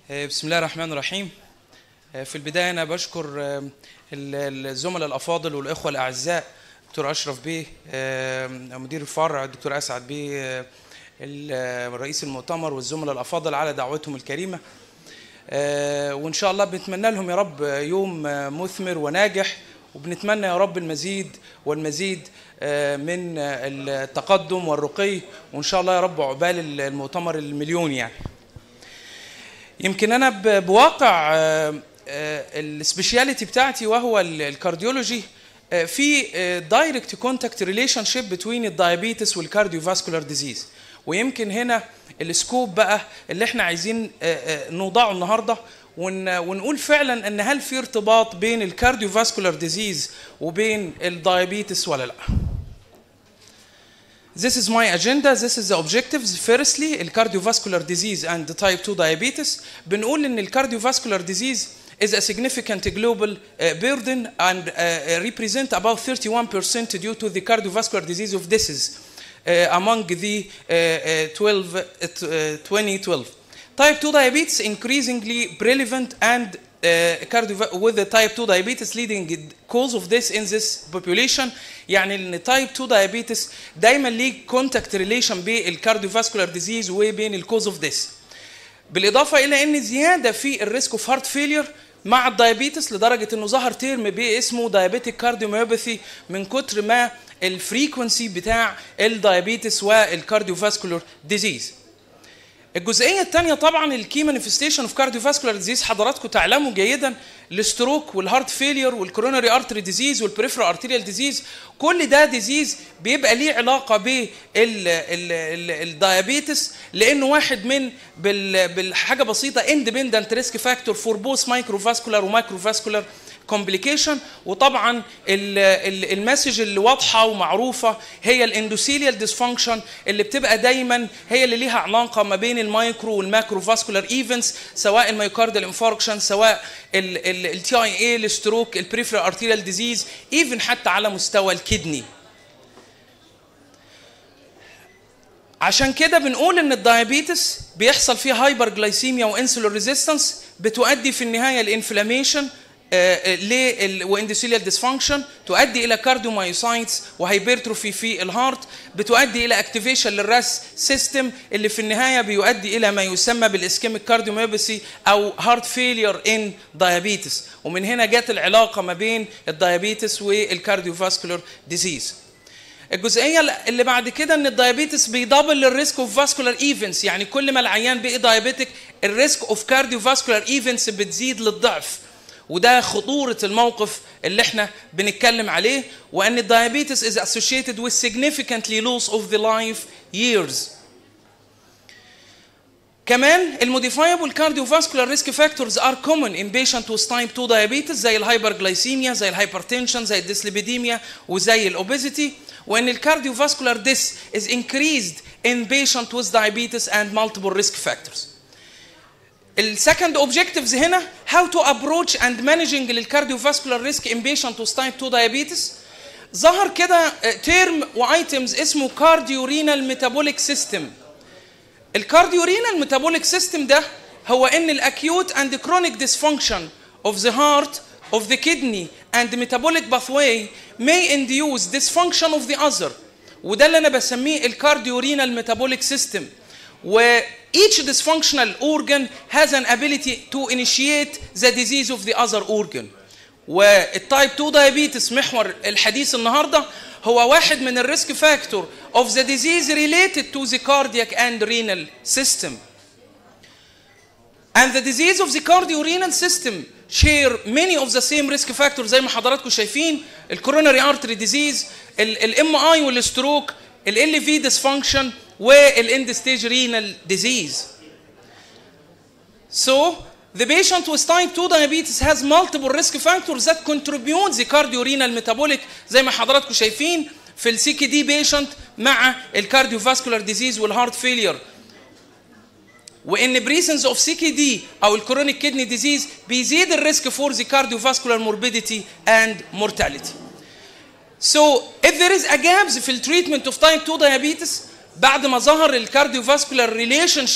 بسم الله الرحمن الرحيم في البداية أنا بشكر الزملاء الأفاضل والإخوة الأعزاء دكتور أشرف بيه مدير الفرع الدكتور أسعد بيه رئيس المؤتمر والزملاء الأفاضل على دعوتهم الكريمة وإن شاء الله بنتمنى لهم يا رب يوم مثمر وناجح وبنتمنى يا رب المزيد والمزيد من التقدم والرقي وإن شاء الله يا رب عقبال المؤتمر المليون يعني يمكن انا بواقع السبيشاليتي بتاعتي وهو الكارديولوجي في دايركت كونتاكت ريليشن شيب بتوين الدايابيتس والكارديو فاسكولار ديزيز ويمكن هنا السكوب بقى اللي احنا عايزين نوضعه النهارده ونقول فعلا ان هل في ارتباط بين الكارديو فاسكولار ديزيز وبين الدايابيتس ولا لا This is my agenda. This is the objectives. Firstly, cardiovascular disease and the type 2 diabetes. بنقول إن cardiovascular disease is a significant global uh, burden and uh, represent about 31% due to the cardiovascular disease of disease uh, among the 12, 2012. Type 2 diabetes increasingly prevalent and uh, with the type 2 diabetes leading cause of this in this population يعني ان type 2 diabetes دايما ليه contact relation بين الكارديوفاسكولار ديزيز وبين الكوز اوف this بالاضافه الى ان زياده في الريسك اوف هارت فيلير مع الدايابيتس لدرجه انه ظهر تيرم باسمه دايابيتيك كارديوميوباثي من كتر ما الفريكونسي بتاع الدايابيتس والكارديوفاسكولار ديزيز الجزئيه الثانيه طبعا الكي مانيفستيشن اوف كارديوفاسكولار ديزيز حضراتكم تعلموا جيدا الستروك والهارت فيلير والكوروناري ارتري ديزيز والبريفرال ارتيريال ديزيز كل ده ديزيز بيبقى ليه علاقه بالدايابيتس لانه واحد من بالحاجه بسيطه اندبندنت ريسك فاكتور فور بوث مايكروفاسكولار ومايكروفاسكولار كومبليكيشن وطبعا المسج اللي واضحه ومعروفه هي الاندوثيليال ديسفانكشن اللي بتبقى دايما هي اللي ليها علاقه ما بين المايكرو والماكرو فاسكولار ايفنتس سواء الميوكاردال انفاركشن سواء التي اي اي الستروك البريفرال ارتيريال ديزيز ايفن حتى على مستوى الكدني عشان كده بنقول ان الدايابيتس بيحصل فيه هايبر جلايسيميا وانسولين ريزيستنس بتؤدي في النهايه الانفلاميشن واندوثيليال ديسفانكشن تؤدي الى كارديومايوسايتس وهايبرتروفي في الهارت بتؤدي الى اكتيفيشن للراس سيستم اللي في النهايه بيؤدي الى ما يسمى بالاسكيميك كارديوميوباثي او هارت فيلير ان دايابيتس ومن هنا جت العلاقه ما بين الدايابيتس والكارديوفاسكولار ديزيز الجزئيه اللي بعد كده ان الدايابيتس بيدبل الريسك اوف فاسكولار ايفنتس يعني كل ما العيان بقي دايابيتك الريسك اوف كارديوفاسكولار ايفنتس بتزيد للضعف وده خطورة الموقف اللي احنا بنتكلم عليه وأن الدايابيتس is associated with significantly loss of the life years. كمان الموديفايبل كارديوفاسكولار ريسك فاكتورز ار كومن ان بيشنت with تايب 2 diabetes زي الهايبرجلايسيميا زي الهايبرتنشن زي الديسليبيديميا وزي الاوبيزيتي وان الكارديوفاسكولار ديس is increased in patient with diabetes and multiple risk factors. السكند اوبجكتيفز هنا how to approach and managing للكارديوفاسكولار ريسك in patient with type 2 diabetes ظهر كده تيرم وايتمز اسمه كارديورينال ميتابوليك سيستم الكارديورينال ميتابوليك سيستم ده هو ان الاكيوت اند كرونيك ديسفانكشن of the heart of the kidney and the metabolic pathway may induce dysfunction of the other وده اللي انا بسميه الكارديورينال ميتابوليك سيستم و each dysfunctional organ has an ability to initiate the disease of the other organ والتايب 2 diabetes محور الحديث النهارده هو واحد من الريسك فاكتور of the disease related to the cardiac and renal system and the disease of the cardiorenal system share many of the same risk factors زي ما حضراتكم شايفين الكوروناري ارتري ديزيز الام اي والستروك ال في ديسفانكشن والاند ستيج رينال ديزيز. So the patient with type 2 diabetes has multiple risk factors that contribute the cardiorenal metabolic زي ما حضراتكم شايفين في السي كي دي بيشنت مع الكارديوفاسكولار ديزيز والهارت فيلير وان بريسنس اوف سي كي دي او الكرونيك كدني ديزيز بيزيد الريسك فور ذا كارديوفاسكولار موربيديتي اند مورتاليتي. So if there is a gaps في التريتمنت اوف type 2 diabetes بعد ما ظهر الكارديوفاسكولار ريليشن شيب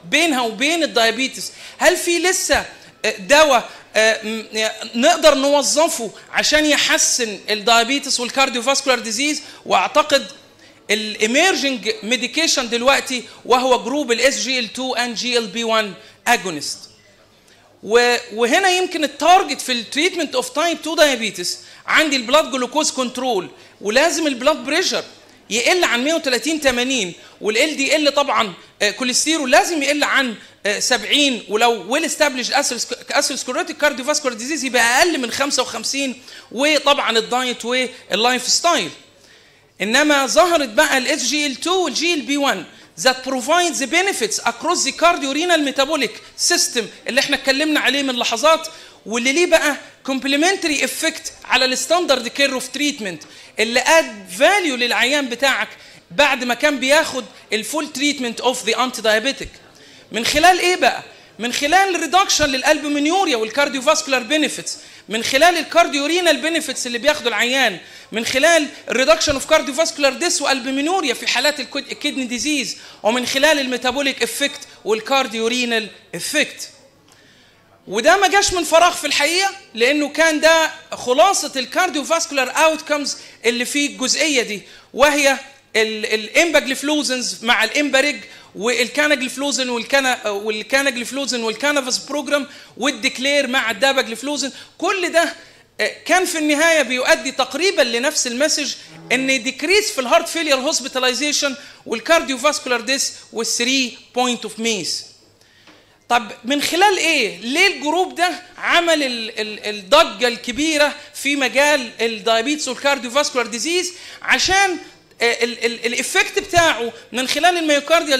بينها وبين الدايابيتس هل في لسه دواء نقدر نوظفه عشان يحسن الدايابيتس والكارديوفاسكولار ديزيز واعتقد الايمرجنج ميديكيشن دلوقتي وهو جروب الاس جي ال 2 اند جي ال بي 1 اجونست وهنا يمكن التارجت في التريتمنت اوف تايب 2 دايابيتس عندي البلاد جلوكوز كنترول ولازم البلاد بريشر يقل عن 130 80 والال دي ال طبعا كوليسترول لازم يقل عن 70 ولو ويل استابليش اسيروسكليروتيك كارديوفاسكولار ديزيز يبقى اقل من 55 وطبعا الدايت واللايف ستايل انما ظهرت بقى الاس جي ال 2 والجي ال بي 1 that provides the benefits across the cardiorenal metabolic system اللي احنا اتكلمنا عليه من لحظات واللي ليه بقى complementary effect على الستاندرد كير اوف تريتمنت اللي اد فاليو للعيان بتاعك بعد ما كان بياخد الفول تريتمنت اوف ذا انتي دايابيتيك من خلال ايه بقى من خلال الريدكشن للالبومينيوريا والكارديوفاسكولار بنفيتس من خلال الكارديورينال بنفيتس اللي بياخده العيان من خلال الريدكشن اوف كارديوفاسكولار ديس والبومينوريا في حالات الكدني ديزيز ومن خلال الميتابوليك افكت والكارديورينال افكت وده ما جاش من فراغ في الحقيقه لانه كان ده خلاصه الكارديوفاسكولار اوتكمز اللي في الجزئيه دي وهي الامباجليفلوزنز مع الامباريج والكاناجليفلوزن والكانا والكاناجليفلوزن والكانافاس بروجرام والديكلير مع الداباجليفلوزن كل ده كان في النهايه بيؤدي تقريبا لنفس المسج ان ديكريس في الهارت فيلير هوسبيتاليزيشن والكارديوفاسكولار ديس والثري بوينت اوف ميس طب من خلال ايه؟ ليه الجروب ده عمل الضجه الكبيره في مجال الدايابيتس والكارديوفاسكولار ديزيز عشان الافكت بتاعه من خلال الميوكارديال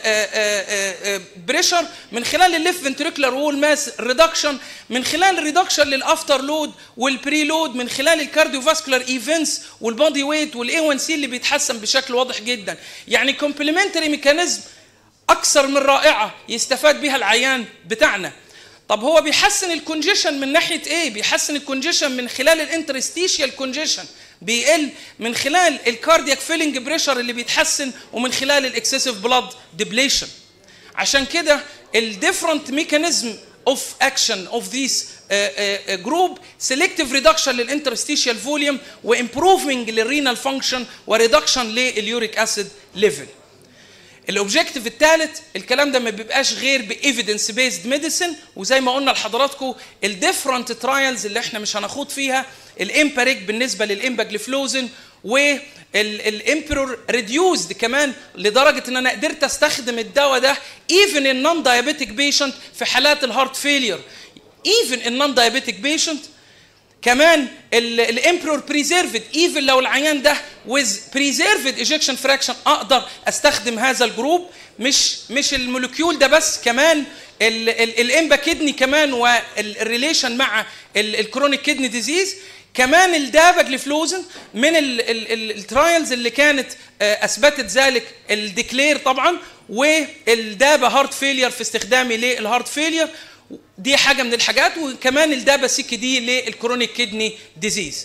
بريشر من خلال الليف فنتريكولار وول ماس ريدكشن من خلال الريدكشن للافتر لود والبري لود من خلال الكارديوفاسكولار ايفنتس والبادي ويت والاي 1 سي اللي بيتحسن بشكل واضح جدا يعني كومبلمنتري ميكانيزم اكثر من رائعه يستفاد بها العيان بتاعنا طب هو بيحسن الكونجيشن من ناحيه ايه بيحسن الكونجيشن من خلال الانترستيشيال كونجيشن بيقل من خلال الكاردياك فيلنج بريشر اللي بيتحسن ومن خلال الاكسسيف بلاد ديبليشن عشان كده الديفرنت ميكانيزم اوف اكشن اوف ذيس جروب سيلكتيف ريدكشن للانترستيشيال فوليوم وامبروفنج للرينال فانكشن وريدكشن لليوريك اسيد ليفل الاوبجيكتيف الثالث الكلام ده ما بيبقاش غير بايفيدنس بيزد ميديسن وزي ما قلنا لحضراتكم الديفرنت ترايلز اللي احنا مش هنخوض فيها الامباريك بالنسبه للامباجليفلوزن والامبرور ريديوزد كمان لدرجه ان انا قدرت استخدم الدواء ده ايفن ان نون دايابيتيك بيشنت في حالات الهارت فيلير ايفن ان نون دايابيتيك بيشنت كمان الامبرور بريزيرفد ايفن لو العيان ده ويز بريزيرفد ايجكشن فراكشن اقدر استخدم هذا الجروب مش مش المولكيول ده بس كمان الامبا كدني كمان والريليشن مع الكرونيك كدني ديزيز كمان الداباجليفلوزن من الترايلز اللي كانت اثبتت ذلك الديكلير طبعا والدابا هارت فيلير في استخدامي للهارت فيلير دي حاجه من الحاجات وكمان الدابا سيكي دي للكرونيك كدني ديزيز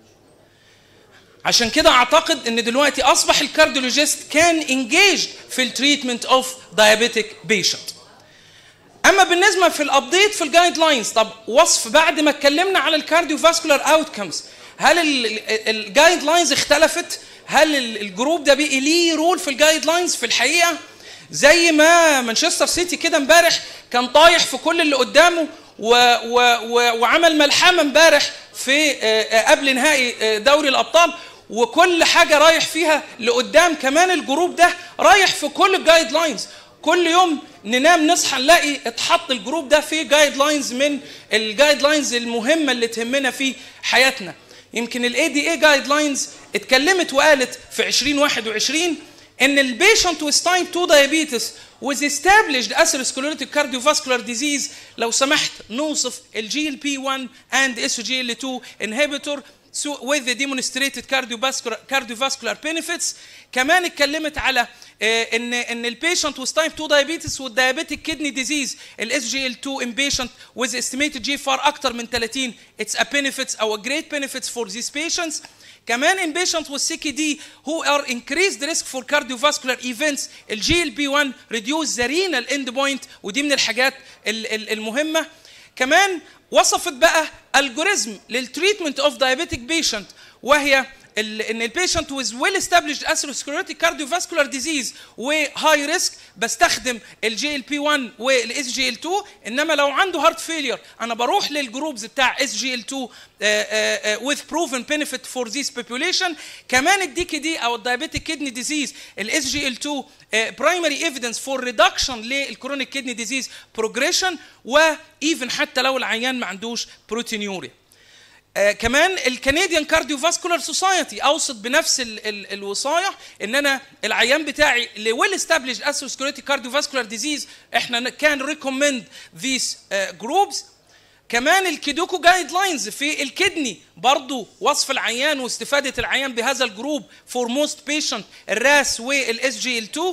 عشان كده اعتقد ان دلوقتي اصبح الكارديولوجيست كان انجيج في التريتمنت اوف دايابيتيك بيشنت اما بالنسبه في الابديت في الجايد لاينز طب وصف بعد ما اتكلمنا على الكارديو فاسكولار اوتكمز هل الجايد لاينز اختلفت هل الجروب ده بقي ليه رول في الجايد لاينز في الحقيقه زي ما مانشستر سيتي كده امبارح كان طايح في كل اللي قدامه و و و وعمل ملحمه امبارح في قبل نهائي دوري الابطال وكل حاجه رايح فيها لقدام كمان الجروب ده رايح في كل الجايد لاينز كل يوم ننام نصحى نلاقي اتحط الجروب ده في جايد لاينز من الجايد لاينز المهمه اللي تهمنا في حياتنا يمكن الاي دي اي جايد لاينز اتكلمت وقالت في 2021 ان البيشنت with type 2 diabetes with established atherosclerotic cardiovascular disease لو سمحت نوصف الجي ال بي 1 and SGL2 inhibitor with the demonstrated cardiovascular cardiovascular benefits كمان اتكلمت على ان ان البيشنت with type 2 diabetes والdiabetic kidney disease الاس جي ال 2 in patient with estimated GFR اكتر من 30 it's a benefits او a great benefits for these patients كمان in patients with CKD who are increased risk for cardiovascular events ال GLP-1 reduce the renal endpoint ودي من الحاجات ال- ال- المهمة كمان وصفت بقى الجوريزم للتريتمنت اوف diabetic patient وهي ال- ان البيشنت with well established atherosclerotic cardiovascular disease وهاي ريسك بستخدم الجي ال بي 1 والاس جي ال 2 انما لو عنده هارت فيلير انا بروح للجروبز بتاع اس جي ال 2 with proven benefit for this population كمان الدي كي دي او الدايابيتيك كيدني ديزيز الاس جي ال 2 برايمري ايفيدنس فور ريدكشن للكرونيك كيدني ديزيز بروجريشن وايفن حتى لو العيان ما عندوش بروتينيوريا آه، كمان الكنديان كارديو فاسكولار سوسايتي اوصت بنفس ال ال الوصايه ان انا العيان بتاعي لويل استابليش اسوسكوليتي كارديو فاسكولار ديزيز احنا كان ريكومند ذيس جروبس كمان الكيدوكو جايد لاينز في الكدني برضو وصف العيان واستفاده العيان بهذا الجروب فور موست بيشنت الراس والاس جي ال 2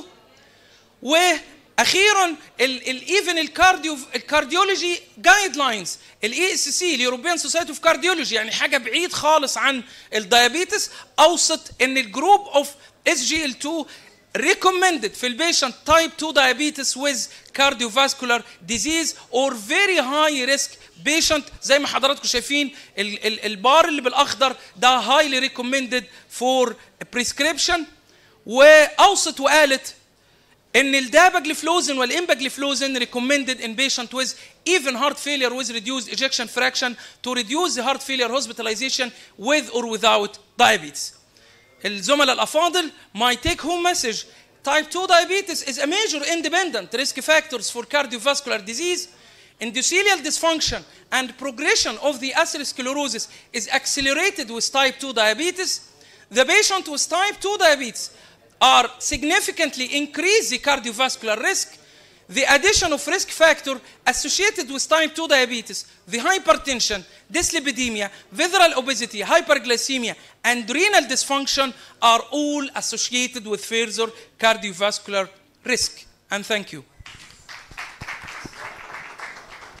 واخيرا الايفن الكارديو الكارديولوجي جايد لاينز الاي اس سي اليوروبيان سوسايتي اوف كارديولوجي يعني حاجه بعيد خالص عن الدايابيتس اوصت ان الجروب اوف اس جي ال 2 recommended في البيشنت تايب 2 diabetes with cardiovascular disease or very high risk patient زي ما حضراتكم شايفين ال- ال- البار اللي بالاخضر ده highly recommended for prescription واوصت وقالت ان الداباجليفلوزن والامباجليفلوزن recommended in patient with even heart failure with reduced ejection fraction to reduce the heart failure hospitalization with or without diabetes. الزملاء الافاضل my take home message type 2 diabetes is a major independent risk factors for cardiovascular disease endothelial dysfunction and progression of the atherosclerosis is accelerated with type 2 diabetes the patient with type 2 diabetes are significantly increase the cardiovascular risk the addition of risk factor associated with type 2 diabetes, the hypertension, dyslipidemia, visceral obesity, hyperglycemia, and renal dysfunction are all associated with further cardiovascular risk. And thank you.